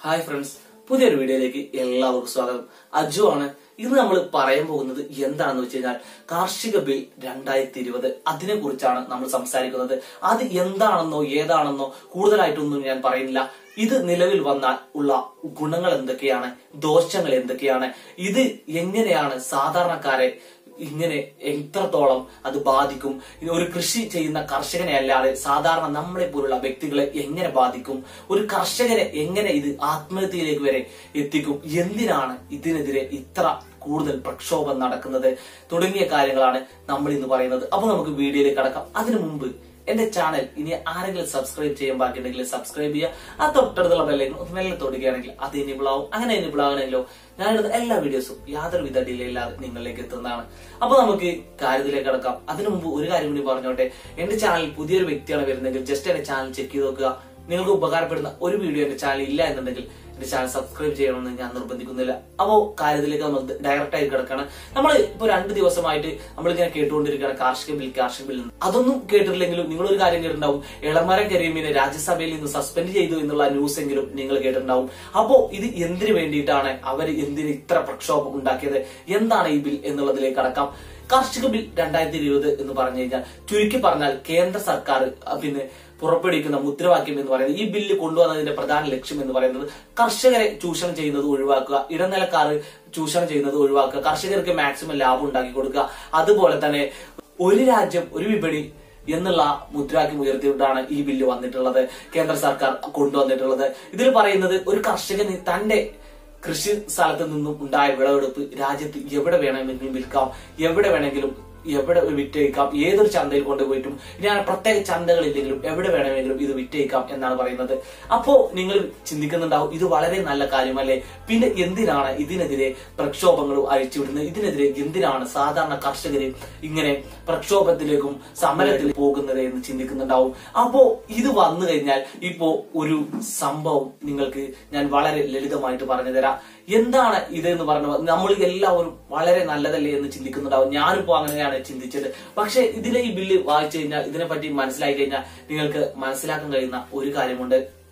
Hi friends പുതിയൊരു വീഡിയോയിലേക്ക് എല്ലാവർക്കും സ്വാഗതം അജു ആണ് ഇന്ന് നമ്മൾ പറയാൻ പോകുന്നത് എന്താണെന്ന് വെച്ച് കഴിഞ്ഞാൽ കാർഷിക ബിൽ രണ്ടായിരത്തി ഇരുപത് അതിനെ കുറിച്ചാണ് നമ്മൾ സംസാരിക്കുന്നത് അത് എന്താണെന്നോ ഏതാണെന്നോ കൂടുതലായിട്ടൊന്നും ഞാൻ പറയുന്നില്ല ഇത് നിലവിൽ വന്നാൽ ഉള്ള ഗുണങ്ങൾ എന്തൊക്കെയാണ് ദോഷങ്ങൾ എന്തൊക്കെയാണ് ഇത് എങ്ങനെയാണ് സാധാരണക്കാരെ ഇങ്ങനെ എത്രത്തോളം അത് ബാധിക്കും ഇത് ഒരു കൃഷി ചെയ്യുന്ന കർഷകനെ അല്ലാതെ സാധാരണ നമ്മളെ പോലുള്ള വ്യക്തികളെ എങ്ങനെ ബാധിക്കും ഒരു കർഷകനെ എങ്ങനെ ഇത് ആത്മഹത്യയിലേക്ക് വരെ എത്തിക്കും എന്തിനാണ് ഇതിനെതിരെ ഇത്ര കൂടുതൽ പ്രക്ഷോഭം നടക്കുന്നത് തുടങ്ങിയ കാര്യങ്ങളാണ് നമ്മൾ ഇന്ന് പറയുന്നത് അപ്പൊ നമുക്ക് വീഡിയോയിലേക്ക് കടക്കാം അതിനു മുമ്പ് എന്റെ ചാനൽ ഇനി ആരെങ്കിലും സബ്സ്ക്രൈബ് ചെയ്യാൻ ബാക്കിയുണ്ടെങ്കിൽ സബ്സ്ക്രൈബ് ചെയ്യുക ആ തൊട്ടടുത്തുള്ള ബെല്ലേക്ക് ഒന്ന് മെല്ലെ തൊടുകയാണെങ്കിൽ അത് എനിബിൾ ആവും അങ്ങനെ എനിബിൾ ആകണമല്ലോ ഞാനിടുന്ന എല്ലാ വീഡിയോസും യാതൊരുവിധ ഡിലേ ഇല്ലാതെ നിങ്ങളിലേക്ക് എത്തുന്നതാണ് അപ്പൊ നമുക്ക് കാര്യത്തിലേക്ക് കടക്കാം അതിനു മുമ്പ് ഒരു കാര്യം കൂടി പറഞ്ഞോട്ടെ എന്റെ ചാനൽ പുതിയൊരു വ്യക്തിയാണ് വരുന്നതെങ്കിൽ ജസ്റ്റ് എന്റെ ചാനൽ ചെക്ക് ചെയ്ത് നോക്കുക നിങ്ങൾക്ക് ഉപകാരപ്പെടുന്ന ഒരു വീഡിയോ എന്റെ ചാനൽ ഇല്ല എന്നുണ്ടെങ്കിൽ എന്റെ ചാനൽ സബ്സ്ക്രൈബ് ചെയ്യണമെന്ന് ഞാൻ നിർബന്ധിക്കുന്നില്ല അപ്പോ കാര്യത്തിലേക്ക് നമ്മൾ ഡയറക്റ്റ് ആയി കിടക്കണം നമ്മൾ ഇപ്പൊ രണ്ട് ദിവസമായിട്ട് നമ്മളിങ്ങനെ കേട്ടുകൊണ്ടിരിക്കുകയാണ് കാർഷിക ബിൽ കാർഷിക ബിൽ എന്ന്. അതൊന്നും കേട്ടിട്ടില്ലെങ്കിലും നിങ്ങൾ ഒരു കാര്യം കേട്ടിട്ടുണ്ടാവും എളമരം കരീമിനെ രാജ്യസഭയിൽ നിന്ന് സസ്പെൻഡ് ചെയ്തു എന്നുള്ള ന്യൂസ് എങ്കിലും നിങ്ങൾ കേട്ടിട്ടുണ്ടാവും അപ്പോ ഇത് എന്തിനു വേണ്ടിയിട്ടാണ് അവർ എന്തിന് ഇത്ര പ്രക്ഷോഭം ഉണ്ടാക്കിയത് എന്താണ് ഈ ബിൽ എന്നുള്ളതിലേക്ക് കടക്കാം കാർഷിക ബിൽ രണ്ടായിരത്തി ഇരുപത് എന്ന് പറഞ്ഞു കഴിഞ്ഞാൽ ചുരുക്കി പറഞ്ഞാൽ കേന്ദ്ര സർക്കാർ അഹ് പിന്നെ പുറപ്പെടുവിക്കുന്ന മുദ്രാവാക്യം എന്ന് പറയുന്നത് ഈ ബില്ല് കൊണ്ടുവന്നതിന്റെ പ്രധാന ലക്ഷ്യം എന്ന് പറയുന്നത് കർഷകരെ ചൂഷണം ചെയ്യുന്നത് ഒഴിവാക്കുക ഇടനിലക്കാർ ചൂഷണം ചെയ്യുന്നത് ഒഴിവാക്കുക കർഷകർക്ക് മാക്സിമം ലാഭം ഉണ്ടാക്കി കൊടുക്കുക അതുപോലെ തന്നെ ഒരു രാജ്യം ഒരു വിപണി എന്നുള്ള മുദ്രാവാക്യം ഉയർത്തിയിട്ടാണ് ഈ ബില്ല് വന്നിട്ടുള്ളത് കേന്ദ്ര സർക്കാർ കൊണ്ടുവന്നിട്ടുള്ളത് ഇതിൽ പറയുന്നത് ഒരു കർഷകന് തന്റെ കൃഷി സ്ഥലത്ത് നിന്നും ഉണ്ടായ വിളവെടുപ്പ് രാജ്യത്ത് എവിടെ വേണമെങ്കിലും വിൽക്കാം എവിടെ വേണമെങ്കിലും എവിടെ വിറ്റഴിക്കാം ഏതൊരു ചന്തയിൽ കൊണ്ടുപോയിട്ടും ഇനി അങ്ങനെ പ്രത്യേക ചന്തകളില്ലെങ്കിലും എവിടെ വേണമെങ്കിലും ഇത് വിറ്റഴിക്കാം എന്നാണ് പറയുന്നത് അപ്പോ നിങ്ങൾ ചിന്തിക്കുന്നുണ്ടാവും ഇത് വളരെ നല്ല കാര്യമല്ലേ പിന്നെ എന്തിനാണ് ഇതിനെതിരെ പ്രക്ഷോഭങ്ങൾ അഴിച്ചുവിടുന്നത് ഇതിനെതിരെ എന്തിനാണ് സാധാരണ കർഷകര് ഇങ്ങനെ പ്രക്ഷോഭത്തിലേക്കും സമരത്തിൽ പോകുന്നത് എന്ന് ചിന്തിക്കുന്നുണ്ടാവും അപ്പോ ഇത് വന്നു കഴിഞ്ഞാൽ ഇപ്പോ ഒരു സംഭവം നിങ്ങൾക്ക് ഞാൻ വളരെ ലളിതമായിട്ട് പറഞ്ഞു തരാം എന്താണ് ഇത് എന്ന് പറഞ്ഞ നമ്മൾ എല്ലാവരും വളരെ നല്ലതല്ലേ എന്ന് ചിന്തിക്കുന്നുണ്ടാവും ഞാനിപ്പോ അങ്ങനെയാണ് ചിന്തിച്ചത് പക്ഷെ ഇതിലെ ഈ ബില്ല് വായിച്ചു കഴിഞ്ഞാൽ ഇതിനെപ്പറ്റി മനസ്സിലായി കഴിഞ്ഞാൽ നിങ്ങൾക്ക് മനസ്സിലാക്കാൻ കഴിയുന്ന ഒരു കാര്യമുണ്ട്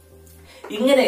ഇങ്ങനെ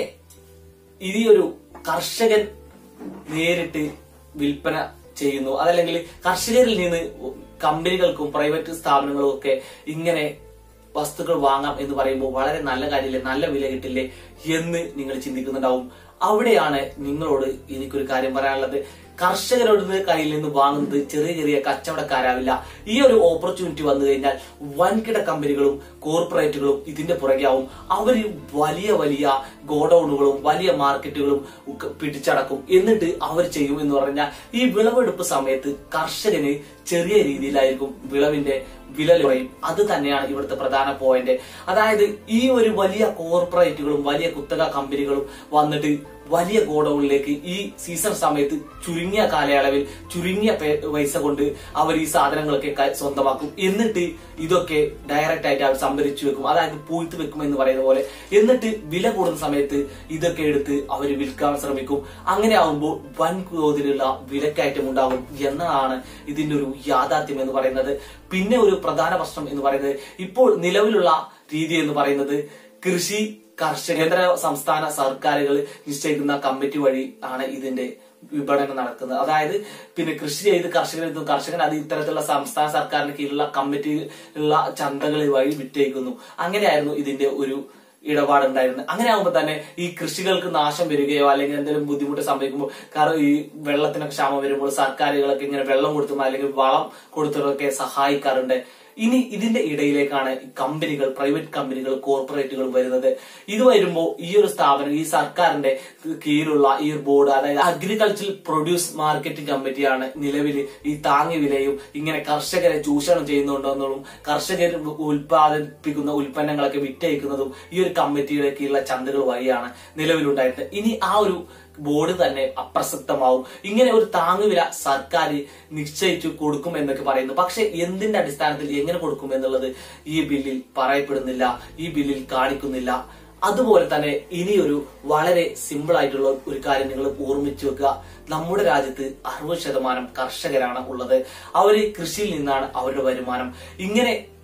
ഈ ഒരു കർഷകൻ നേരിട്ട് വിൽപ്പന ചെയ്യുന്നു അതല്ലെങ്കിൽ കർഷകരിൽ നിന്ന് കമ്പനികൾക്കും പ്രൈവറ്റ് സ്ഥാപനങ്ങളും ഒക്കെ ഇങ്ങനെ വസ്തുക്കൾ വാങ്ങാം എന്ന് പറയുമ്പോൾ വളരെ നല്ല കാര്യമില്ലേ നല്ല വില കിട്ടില്ലേ എന്ന് നിങ്ങൾ ചിന്തിക്കുന്നുണ്ടാവും അവിടെയാണ് നിങ്ങളോട് എനിക്കൊരു കാര്യം പറയാനുള്ളത് കർഷകരുടെ കയ്യിൽ നിന്ന് വാങ്ങുന്നത് ചെറിയ ചെറിയ കച്ചവടക്കാരാവില്ല ഈ ഒരു ഓപ്പർച്യൂണിറ്റി വന്നു കഴിഞ്ഞാൽ വൻകിട കമ്പനികളും കോർപ്പറേറ്റുകളും ഇതിന്റെ പുറകെയാവും അവർ വലിയ വലിയ ഗോഡൌണുകളും വലിയ മാർക്കറ്റുകളും ഒക്കെ പിടിച്ചടക്കും എന്നിട്ട് അവർ ചെയ്യും എന്ന് പറഞ്ഞാൽ ഈ വിളവെടുപ്പ് സമയത്ത് കർഷകന് ചെറിയ രീതിയിലായിരിക്കും വിളവിന്റെ വില കുറയും അത് തന്നെയാണ് ഇവിടുത്തെ പ്രധാന പോയിന്റ് അതായത് ഈ ഒരു വലിയ കോർപ്പറേറ്റുകളും വലിയ കുത്തക കമ്പനികളും വന്നിട്ട് വലിയ ഗോഡൌണിലേക്ക് ഈ സീസൺ സമയത്ത് ചുരുങ്ങിയ കാലയളവിൽ ചുരുങ്ങിയ പേ- പൈസ കൊണ്ട് അവർ ഈ സാധനങ്ങളൊക്കെ ക- സ്വന്തമാക്കും എന്നിട്ട് ഇതൊക്കെ ഡയറക്റ്റ് ആയിട്ട് അവർ സംഭരിച്ചു വെക്കും അതായത് പൂഴ്ത്തി വെക്കും എന്ന് പറയുന്ന പോലെ എന്നിട്ട് വില കൂടുന്ന സമയത്ത് ഇതൊക്കെ എടുത്ത് അവർ വിൽക്കാൻ ശ്രമിക്കും അങ്ങനെ ആവുമ്പോൾ വൻ തോതിലുള്ള വിലക്കയറ്റം ഉണ്ടാകും എന്നതാണ് ഇതിന്റെ ഒരു യാഥാർത്ഥ്യം എന്ന് പറയുന്നത് പിന്നെ ഒരു പ്രധാന പ്രശ്നം എന്ന് പറയുന്നത് ഇപ്പോൾ നിലവിലുള്ള രീതി എന്ന് പറയുന്നത് കൃഷി കർഷക കേന്ദ്ര സംസ്ഥാന സർക്കാരുകൾ നിശ്ചയിക്കുന്ന കമ്മിറ്റി വഴി ആണ് ഇതിന്റെ വിപണനം നടക്കുന്നത് അതായത് പിന്നെ കൃഷി ചെയ്ത് കർഷകരെത്തും കർഷകൻ അത് ഇത്തരത്തിലുള്ള സംസ്ഥാന സർക്കാരിന് കീഴിലുള്ള കമ്മിറ്റി ഉള്ള ചന്തകൾ വഴി വിറ്റഴിക്കുന്നു അങ്ങനെയായിരുന്നു ഇതിന്റെ ഒരു ഇടപാടുണ്ടായിരുന്നത് അങ്ങനെ ആകുമ്പോൾ തന്നെ ഈ കൃഷികൾക്ക് നാശം വരികയോ അല്ലെങ്കിൽ എന്തെങ്കിലും ബുദ്ധിമുട്ട് സംഭവിക്കുമ്പോൾ കാരണം ഈ വെള്ളത്തിനൊക്കെ ക്ഷാമം വരുമ്പോൾ സർക്കാരുകളൊക്കെ ഇങ്ങനെ വെള്ളം കൊടുത്തും അല്ലെങ്കിൽ വളം കൊടുത്തതൊക്കെ സഹായിക്കാറുണ്ട് ഇനി ഇതിന്റെ ഇടയിലേക്കാണ് ഈ കമ്പനികൾ പ്രൈവറ്റ് കമ്പനികൾ കോർപ്പറേറ്റുകൾ വരുന്നത് ഇത് വരുമ്പോൾ ഈ ഒരു സ്ഥാപനം ഈ സർക്കാരിന്റെ കീഴിലുള്ള ഈ ഒരു ബോർഡ് അതായത് അഗ്രികൾച്ചറൽ പ്രൊഡ്യൂസ് മാർക്കറ്റിംഗ് കമ്മിറ്റിയാണ് നിലവിൽ ഈ താങ്ങി വിലയും ഇങ്ങനെ കർഷകരെ ചൂഷണം ചെയ്യുന്നുണ്ടെന്നുള്ളതും കർഷകർ ഉൽപ്പാദിപ്പിക്കുന്ന ഉൽപ്പന്നങ്ങളൊക്കെ വിറ്റഴിക്കുന്നതും ഈ ഒരു കമ്മിറ്റിയുടെ കീഴിലുള്ള ചന്തകൾ വഴിയാണ് നിലവിലുണ്ടായിട്ട് ഇനി ആ ഒരു ബോർഡ് തന്നെ അപ്രസക്തമാവും ഇങ്ങനെ ഒരു താങ്ങുവില സർക്കാർ നിശ്ചയിച്ചു കൊടുക്കും എന്നൊക്കെ പറയുന്നു പക്ഷെ എന്തിന്റെ അടിസ്ഥാനത്തിൽ എങ്ങനെ കൊടുക്കും എന്നുള്ളത് ഈ ബില്ലിൽ പറയപ്പെടുന്നില്ല ഈ ബില്ലിൽ കാണിക്കുന്നില്ല അതുപോലെ തന്നെ ഇനിയൊരു വളരെ സിമ്പിൾ ആയിട്ടുള്ള ഒരു കാര്യം നിങ്ങൾ ഓർമ്മിച്ചു വെക്കുക നമ്മുടെ രാജ്യത്ത് അറുപത് ശതമാനം കർഷകരാണ് ഉള്ളത് അവര് കൃഷിയിൽ നിന്നാണ് അവരുടെ വരുമാനം ഇങ്ങനെ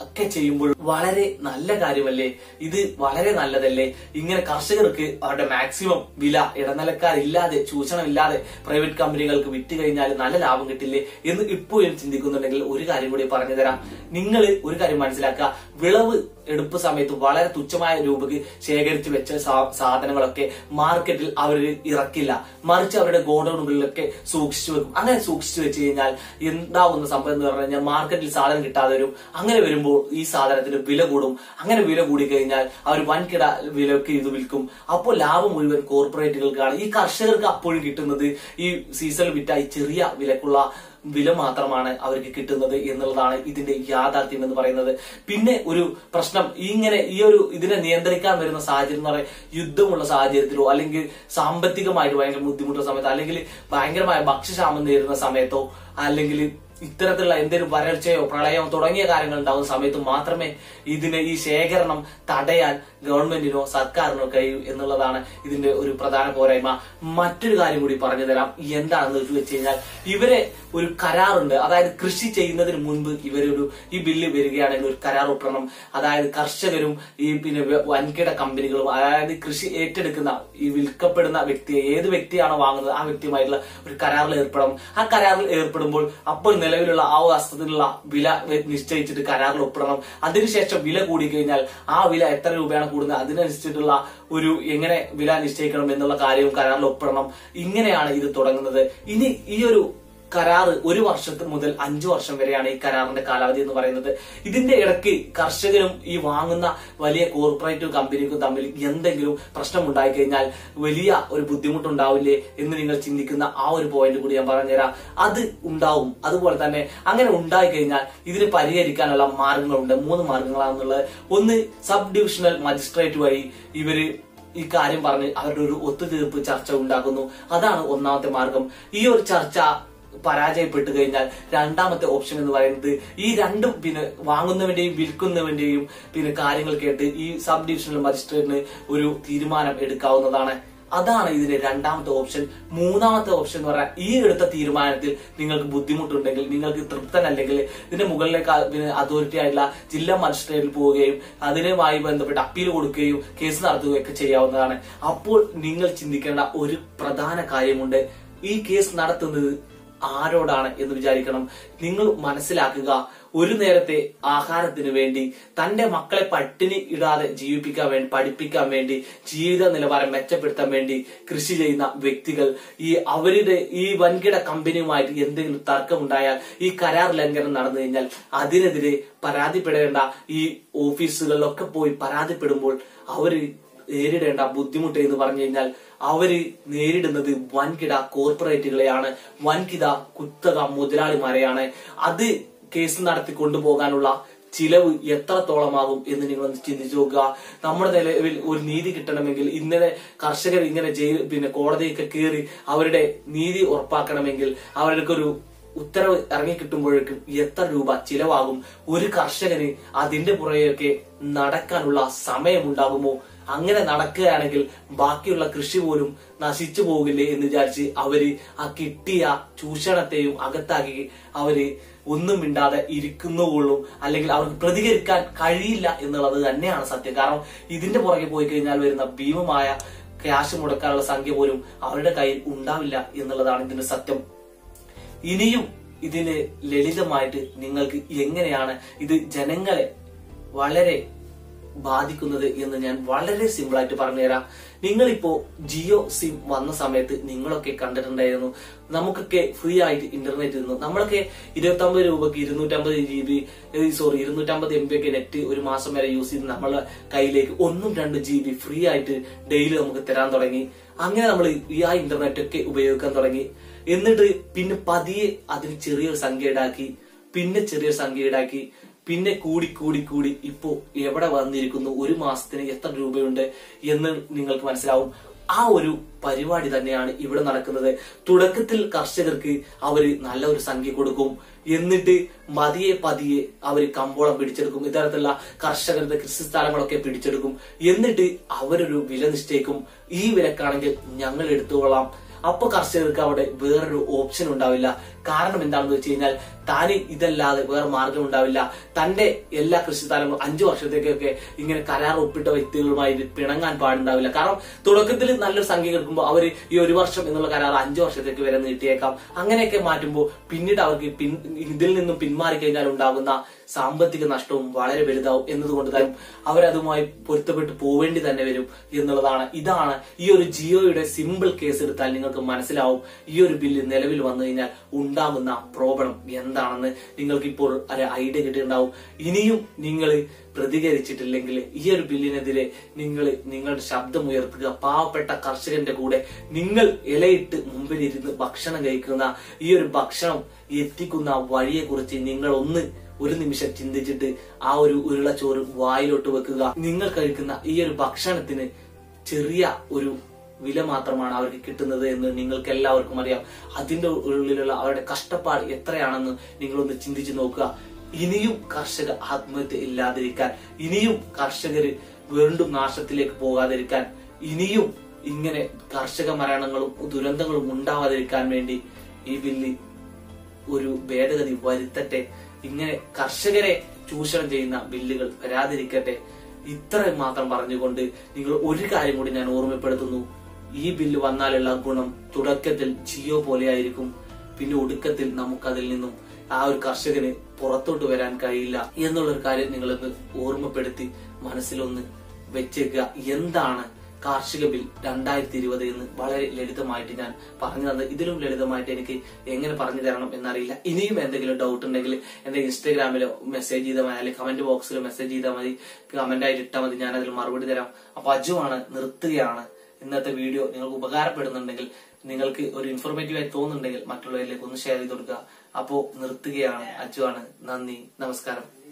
ഒക്കെ ചെയ്യുമ്പോൾ വളരെ നല്ല കാര്യമല്ലേ ഇത് വളരെ നല്ലതല്ലേ ഇങ്ങനെ കർഷകർക്ക് അവരുടെ മാക്സിമം വില ഇടനിലക്കാരില്ലാതെ ചൂഷണമില്ലാതെ പ്രൈവറ്റ് കമ്പനികൾക്ക് വിറ്റ് കഴിഞ്ഞാൽ നല്ല ലാഭം കിട്ടില്ലേ എന്ന് ഇപ്പോഴും ചിന്തിക്കുന്നുണ്ടെങ്കിൽ ഒരു കാര്യം കൂടി പറഞ്ഞു തരാം നിങ്ങൾ ഒരു കാര്യം മനസ്സിലാക്കുക വിളവ് എടുപ്പ് സമയത്ത് വളരെ തുച്ഛമായ രൂപയ്ക്ക് ശേഖരിച്ചു വെച്ച സാ- സാധനങ്ങളൊക്കെ മാർക്കറ്റിൽ അവർ ഇറക്കില്ല മറിച്ച് അവരുടെ ഗോഡൌണുകളിലൊക്കെ സൂക്ഷിച്ചു വെക്കും അങ്ങനെ സൂക്ഷിച്ചു വെച്ച് കഴിഞ്ഞാൽ എന്താവുന്ന സംഭവം എന്ന് പറഞ്ഞു കഴിഞ്ഞാൽ മാർക്കറ്റിൽ സാധനം കിട്ടാതെ വരും അങ്ങനെ വരുമ്പോൾ ഈ സാധനത്തിന് വില കൂടും അങ്ങനെ വില കൂടി കഴിഞ്ഞാൽ അവർ വൻകിട വിലക്ക് ഇത് വിൽക്കും അപ്പോൾ ലാഭം മുഴുവൻ കോർപ്പറേറ്റുകൾക്കാണ് ഈ കർഷകർക്ക് അപ്പോഴും കിട്ടുന്നത് ഈ സീസണിൽ വിറ്റ ഈ ചെറിയ വിലക്കുള്ള വില മാത്രമാണ് അവർക്ക് കിട്ടുന്നത് എന്നുള്ളതാണ് ഇതിന്റെ യാഥാർത്ഥ്യം എന്ന് പറയുന്നത് പിന്നെ ഒരു പ്രശ്നം ഇങ്ങനെ ഈ ഒരു ഇതിനെ നിയന്ത്രിക്കാൻ വരുന്ന സാഹചര്യം എന്ന് പറയുന്നത് യുദ്ധമുള്ള സാഹചര്യത്തിലോ അല്ലെങ്കിൽ സാമ്പത്തികമായിട്ട് ഭയങ്കര ബുദ്ധിമുട്ടുള്ള സമയത്തോ അല്ലെങ്കിൽ ഭയങ്കരമായ ഭക്ഷ്യക്ഷാമം നേരിടുന്ന സമയത്തോ അല്ലെങ്കിൽ ഇത്തരത്തിലുള്ള എന്തെങ്കിലും വരൾച്ചയോ പ്രളയമോ തുടങ്ങിയ കാര്യങ്ങൾ ഉണ്ടാകുന്ന സമയത്ത് മാത്രമേ ഇതിനെ ഈ ശേഖരണം തടയാൻ ഗവൺമെന്റിനോ സർക്കാരിനോ കഴിയൂ എന്നുള്ളതാണ് ഇതിന്റെ ഒരു പ്രധാന പോരായ്മ മറ്റൊരു കാര്യം കൂടി പറഞ്ഞു തരാം എന്താണെന്ന് വെച്ച് കഴിഞ്ഞാൽ ഇവരെ ഒരു കരാറുണ്ട് അതായത് കൃഷി ചെയ്യുന്നതിന് മുൻപ് ഇവരൊരു ഈ ബില്ല് വരികയാണെങ്കിൽ ഒരു കരാർ ഒപ്പിടണം അതായത് കർഷകരും ഈ പിന്നെ വ- വൻകിട കമ്പനികളും അതായത് കൃഷി ഏറ്റെടുക്കുന്ന ഈ വിൽക്കപ്പെടുന്ന വ്യക്തിയെ ഏത് വ്യക്തിയാണോ വാങ്ങുന്നത് ആ വ്യക്തിയുമായിട്ടുള്ള ഒരു കരാറിൽ ഏർപ്പെടണം ആ കരാറിൽ ഏർപ്പെടുമ്പോൾ അപ്പോൾ നിലവിലുള്ള ആ വസ്തുവിനുള്ള വില വെ- നിശ്ചയിച്ചിട്ട് കരാറിൽ ഒപ്പിടണം അതിനുശേഷം വില കൂടി കഴിഞ്ഞാൽ ആ വില എത്ര രൂപയാണ് കൂടുന്നത് അതിനനുസരിച്ചിട്ടുള്ള ഒരു എങ്ങനെ വില നിശ്ചയിക്കണം എന്നുള്ള കാര്യവും കരാറിൽ ഒപ്പിടണം ഇങ്ങനെയാണ് ഇത് തുടങ്ങുന്നത് ഇനി ഈ ഒരു കരാറ് ഒരു വർഷത്തിന് മുതൽ അഞ്ചു വർഷം വരെയാണ് ഈ കരാറിന്റെ കാലാവധി എന്ന് പറയുന്നത് ഇതിന്റെ ഇടയ്ക്ക് കർഷകരും ഈ വാങ്ങുന്ന വലിയ കോർപ്പറേറ്റ് കമ്പനിക്കും തമ്മിൽ എന്തെങ്കിലും പ്രശ്നം ഉണ്ടായി കഴിഞ്ഞാൽ വലിയ ഒരു ബുദ്ധിമുട്ടുണ്ടാവില്ലേ എന്ന് നിങ്ങൾ ചിന്തിക്കുന്ന ആ ഒരു പോയിന്റ് കൂടി ഞാൻ പറഞ്ഞുതരാം അത് ഉണ്ടാവും അതുപോലെ തന്നെ അങ്ങനെ ഉണ്ടായി കഴിഞ്ഞാൽ ഇതിന് പരിഹരിക്കാനുള്ള മാർഗങ്ങളുണ്ട് മൂന്ന് മാർഗങ്ങളാണെന്നുള്ളത് ഒന്ന് സബ് ഡിവിഷണൽ മജിസ്ട്രേറ്റ് വഴി ഇവര് ഈ കാര്യം പറഞ്ഞ് അവരുടെ ഒരു ഒത്തുതീർപ്പ് ചർച്ച ഉണ്ടാക്കുന്നു അതാണ് ഒന്നാമത്തെ മാർഗം ഈ ഒരു ചർച്ച പരാജയപ്പെട്ടു കഴിഞ്ഞാൽ രണ്ടാമത്തെ ഓപ്ഷൻ എന്ന് പറയുന്നത് ഈ രണ്ടും പിന്നെ വാങ്ങുന്നവന്റെയും വിൽക്കുന്നവന്റെയും പിന്നെ കാര്യങ്ങൾ കേട്ട് ഈ സബ് ഡിവിഷണൽ മജിസ്ട്രേറ്റിന് ഒരു തീരുമാനം എടുക്കാവുന്നതാണ് അതാണ് ഇതിന്റെ രണ്ടാമത്തെ ഓപ്ഷൻ മൂന്നാമത്തെ ഓപ്ഷൻ എന്ന് പറഞ്ഞാൽ ഈ എടുത്ത തീരുമാനത്തിൽ നിങ്ങൾക്ക് ബുദ്ധിമുട്ടുണ്ടെങ്കിൽ നിങ്ങൾക്ക് തൃപ്തനല്ലെങ്കിൽ ഇതിന്റെ മുകളിലേക്ക് ആ- പിന്നെ അതോറിറ്റി ആയിട്ടുള്ള ജില്ലാ മജിസ്ട്രേറ്റിൽ പോവുകയും അതിനുമായി ബന്ധപ്പെട്ട് അപ്പീൽ കൊടുക്കുകയും കേസ് നടത്തുകയൊക്കെ ചെയ്യാവുന്നതാണ് അപ്പോൾ നിങ്ങൾ ചിന്തിക്കേണ്ട ഒരു പ്രധാന കാര്യമുണ്ട് ഈ കേസ് നടത്തുന്നത് ആരോടാണ് എന്ന് വിചാരിക്കണം നിങ്ങൾ മനസ്സിലാക്കുക ഒരു നേരത്തെ ആഹാരത്തിന് വേണ്ടി തന്റെ മക്കളെ പട്ടിണി ഇടാതെ ജീവിപ്പിക്കാൻ വേണ്ടി പഠിപ്പിക്കാൻ വേണ്ടി ജീവിത നിലവാരം മെച്ചപ്പെടുത്താൻ വേണ്ടി കൃഷി ചെയ്യുന്ന വ്യക്തികൾ ഈ അവരുടെ ഈ വൻകിട കമ്പനിയുമായിട്ട് എന്തെങ്കിലും തർക്കമുണ്ടായാൽ ഈ കരാർ ലംഘനം നടന്നു കഴിഞ്ഞാൽ അതിനെതിരെ പരാതിപ്പെടേണ്ട ഈ ഓഫീസുകളിലൊക്കെ പോയി പരാതിപ്പെടുമ്പോൾ അവര് നേരിടേണ്ട ബുദ്ധിമുട്ട് എന്ന് പറഞ്ഞു കഴിഞ്ഞാൽ അവര് നേരിടുന്നത് വൻകിട കോർപ്പറേറ്റുകളെയാണ് വൻകിട കുത്തക മുതലാളിമാരെയാണ് അത് കേസ് നടത്തി കൊണ്ടുപോകാനുള്ള ചിലവ് എത്രത്തോളമാകും എന്ന് നിങ്ങൾ ഒന്ന് ചിന്തിച്ചു നോക്കുക നമ്മുടെ നിലവിൽ ഒരു നീതി കിട്ടണമെങ്കിൽ ഇന്നലെ കർഷകർ ഇങ്ങനെ ജയിൽ പിന്നെ കോടതിയൊക്കെ കയറി അവരുടെ നീതി ഉറപ്പാക്കണമെങ്കിൽ അവർക്കൊരു ഉത്തരവ് ഇറങ്ങി കിട്ടുമ്പോഴേക്കും എത്ര രൂപ ചിലവാകും ഒരു കർഷകന് അതിന്റെ പുറകെയൊക്കെ നടക്കാനുള്ള സമയമുണ്ടാകുമോ അങ്ങനെ നടക്കുകയാണെങ്കിൽ ബാക്കിയുള്ള കൃഷി പോലും നശിച്ചു പോകില്ലേ എന്ന് വിചാരിച്ച് അവര് ആ കിട്ടിയ ചൂഷണത്തെയും അകത്താക്കി അവര് ഒന്നും മിണ്ടാതെ ഇരിക്കുന്നുള്ളൂ അല്ലെങ്കിൽ അവർക്ക് പ്രതികരിക്കാൻ കഴിയില്ല എന്നുള്ളത് തന്നെയാണ് സത്യം കാരണം ഇതിന്റെ പുറകെ പോയി കഴിഞ്ഞാൽ വരുന്ന ഭീമമായ ക്യാഷ് മുടക്കാനുള്ള സംഖ്യ പോലും അവരുടെ കയ്യിൽ ഉണ്ടാവില്ല എന്നുള്ളതാണ് ഇതിന്റെ സത്യം ഇനിയും ഇതിന് ലളിതമായിട്ട് നിങ്ങൾക്ക് എങ്ങനെയാണ് ഇത് ജനങ്ങളെ വളരെ ബാധിക്കുന്നത് എന്ന് ഞാൻ വളരെ സിമ്പിൾ ആയിട്ട് പറഞ്ഞുതരാം നിങ്ങളിപ്പോ ജിയോ സിം വന്ന സമയത്ത് നിങ്ങളൊക്കെ കണ്ടിട്ടുണ്ടായിരുന്നു നമുക്കൊക്കെ ഫ്രീ ആയിട്ട് ഇന്റർനെറ്റ് ഇരുന്നു നമ്മളൊക്കെ ഇരുപത്തി അമ്പത് രൂപക്ക് ഇരുന്നൂറ്റമ്പത് ജി ബി സോറി ഇരുന്നൂറ്റമ്പത് എം ബി ഒക്കെ നെറ്റ് ഒരു മാസം വരെ യൂസ് ചെയ്ത് നമ്മളെ കയ്യിലേക്ക് ഒന്നും രണ്ട് ജി ബി ഫ്രീ ആയിട്ട് ഡെയിലി നമുക്ക് തരാൻ തുടങ്ങി അങ്ങനെ നമ്മൾ ഈ ആ ഇന്റർനെറ്റ് ഒക്കെ ഉപയോഗിക്കാൻ തുടങ്ങി എന്നിട്ട് പിന്നെ പതിയെ അതിന് ചെറിയൊരു സംഖ്യ ഈടാക്കി പിന്നെ ചെറിയൊരു സംഖ്യ ഈടാക്കി പിന്നെ കൂടി കൂടി കൂടി ഇപ്പോ എവിടെ വന്നിരിക്കുന്നു ഒരു മാസത്തിന് എത്ര രൂപയുണ്ട് എന്ന് നിങ്ങൾക്ക് മനസ്സിലാവും ആ ഒരു പരിപാടി തന്നെയാണ് ഇവിടെ നടക്കുന്നത് തുടക്കത്തിൽ കർഷകർക്ക് അവര് നല്ല ഒരു സംഖ്യ കൊടുക്കും എന്നിട്ട് മതിയെ പതിയെ അവർ കമ്പോളം പിടിച്ചെടുക്കും ഇത്തരത്തിലുള്ള കർഷകരുടെ കൃഷിസ്ഥലങ്ങളൊക്കെ പിടിച്ചെടുക്കും എന്നിട്ട് അവരൊരു വില നിശ്ചയിക്കും ഈ വിലക്കാണെങ്കിൽ ഞങ്ങൾ എടുത്തുകൊള്ളാം അപ്പൊ കർഷകർക്ക് അവിടെ വേറൊരു ഓപ്ഷൻ ഉണ്ടാവില്ല കാരണം എന്താണെന്ന് വെച്ച് കഴിഞ്ഞാൽ താന് ഇതല്ലാതെ വേറെ മാർഗം ഉണ്ടാവില്ല തന്റെ എല്ലാ കൃഷിസ്ഥലങ്ങളും അഞ്ചു വർഷത്തേക്കൊക്കെ ഇങ്ങനെ കരാർ ഒപ്പിട്ട വ്യക്തികളുമായി പിണങ്ങാൻ പാടുണ്ടാവില്ല കാരണം തുടക്കത്തിൽ നല്ലൊരു സംഖ്യ കേൾക്കുമ്പോൾ അവർ ഈ ഒരു വർഷം എന്നുള്ള കരാർ അഞ്ചു വർഷത്തേക്ക് വരെ നീട്ടിയേക്കാം അങ്ങനെയൊക്കെ മാറ്റുമ്പോൾ പിന്നീട് അവർക്ക് പിൻ ഇതിൽ നിന്നും പിന്മാറി കഴിഞ്ഞാൽ ഉണ്ടാകുന്ന സാമ്പത്തിക നഷ്ടവും വളരെ വലുതാവും എന്നതുകൊണ്ട് തന്നെ അവരതുമായി പൊരുത്തപ്പെട്ട് പോവേണ്ടി തന്നെ വരും എന്നുള്ളതാണ് ഇതാണ് ഈ ഒരു ജിയോയുടെ സിമ്പിൾ കേസ് എടുത്താൽ നിങ്ങൾക്ക് മനസ്സിലാവും ഈ ഒരു ബില്ല് നിലവിൽ വന്നു കഴിഞ്ഞാൽ ഉണ്ടാകുന്ന പ്രോബ്ലം എന്താണെന്ന് നിങ്ങൾക്ക് ഇപ്പോൾ ഒരു ഐഡിയ കിട്ടിയിട്ടുണ്ടാവും ഇനിയും നിങ്ങൾ പ്രതികരിച്ചിട്ടില്ലെങ്കിൽ ഈ ഒരു ബില്ലിനെതിരെ നിങ്ങൾ നിങ്ങളുടെ ശബ്ദം ഉയർത്തുക പാവപ്പെട്ട കർഷകന്റെ കൂടെ നിങ്ങൾ ഇലയിട്ട് മുമ്പിലിരുന്ന് ഭക്ഷണം കഴിക്കുന്ന ഈ ഒരു ഭക്ഷണം എത്തിക്കുന്ന വഴിയെ കുറിച്ച് നിങ്ങൾ ഒന്ന് ഒരു നിമിഷം ചിന്തിച്ചിട്ട് ആ ഒരു ഉരുളച്ചോറ് വായിലോട്ട് വെക്കുക നിങ്ങൾ കഴിക്കുന്ന ഈ ഒരു ഭക്ഷണത്തിന് ചെറിയ ഒരു വില മാത്രമാണ് അവർക്ക് കിട്ടുന്നത് എന്ന് നിങ്ങൾക്ക് എല്ലാവർക്കും അറിയാം അതിന്റെ ഉള്ളിലുള്ള അവരുടെ കഷ്ടപ്പാട് എത്രയാണെന്ന് നിങ്ങളൊന്ന് ചിന്തിച്ചു നോക്കുക ഇനിയും കർഷക ആത്മഹത്യ ഇല്ലാതിരിക്കാൻ ഇനിയും കർഷകര് വീണ്ടും നാശത്തിലേക്ക് പോകാതിരിക്കാൻ ഇനിയും ഇങ്ങനെ കർഷക മരണങ്ങളും ദുരന്തങ്ങളും ഉണ്ടാവാതിരിക്കാൻ വേണ്ടി ഈ ബില്ല് ഒരു ഭേദഗതി വരുത്തട്ടെ ഇങ്ങനെ കർഷകരെ ചൂഷണം ചെയ്യുന്ന ബില്ലുകൾ വരാതിരിക്കട്ടെ ഇത്രയും മാത്രം പറഞ്ഞുകൊണ്ട് നിങ്ങൾ ഒരു കാര്യം കൂടി ഞാൻ ഓർമ്മപ്പെടുത്തുന്നു ഈ ബില്ല് വന്നാലുള്ള ഗുണം തുടക്കത്തിൽ ജിയോ പോലെയായിരിക്കും പിന്നെ ഒടുക്കത്തിൽ നമുക്കതിൽ നിന്നും ആ ഒരു കർഷകന് പുറത്തോട്ട് വരാൻ കഴിയില്ല എന്നുള്ളൊരു കാര്യം നിങ്ങളൊന്ന് ഓർമ്മപ്പെടുത്തി മനസ്സിലൊന്ന് വെച്ചേക്കുക എന്താണ് കാർഷിക ബിൽ രണ്ടായിരത്തി ഇരുപത് എന്ന് വളരെ ലളിതമായിട്ട് ഞാൻ പറഞ്ഞു തന്നത് ഇതിലും ലളിതമായിട്ട് എനിക്ക് എങ്ങനെ പറഞ്ഞു തരണം എന്നറിയില്ല ഇനിയും എന്തെങ്കിലും ഡൗട്ട് ഉണ്ടെങ്കിൽ എന്റെ ഇൻസ്റ്റാഗ്രാമിലോ മെസ്സേജ് ചെയ്താൽ മതി അല്ലെങ്കിൽ കമന്റ് ബോക്സിലോ മെസ്സേജ് ചെയ്താൽ മതി കമന്റ് ആയിട്ട് ഇട്ടാൽ മതി ഞാൻ അതിൽ മറുപടി തരാം അപ്പൊ അജുവാണ് നിർത്തുകയാണ് ഇന്നത്തെ വീഡിയോ നിങ്ങൾക്ക് ഉപകാരപ്പെടുന്നുണ്ടെങ്കിൽ നിങ്ങൾക്ക് ഒരു ഇൻഫോർമേറ്റീവ് ആയി തോന്നുന്നുണ്ടെങ്കിൽ മറ്റുള്ളവരിലേക്ക് ഒന്ന് ഷെയർ ചെയ്ത് കൊടുക്കുക അപ്പോ നിർത്തുകയാണ് അജുവാണ് നന്ദി നമസ്കാരം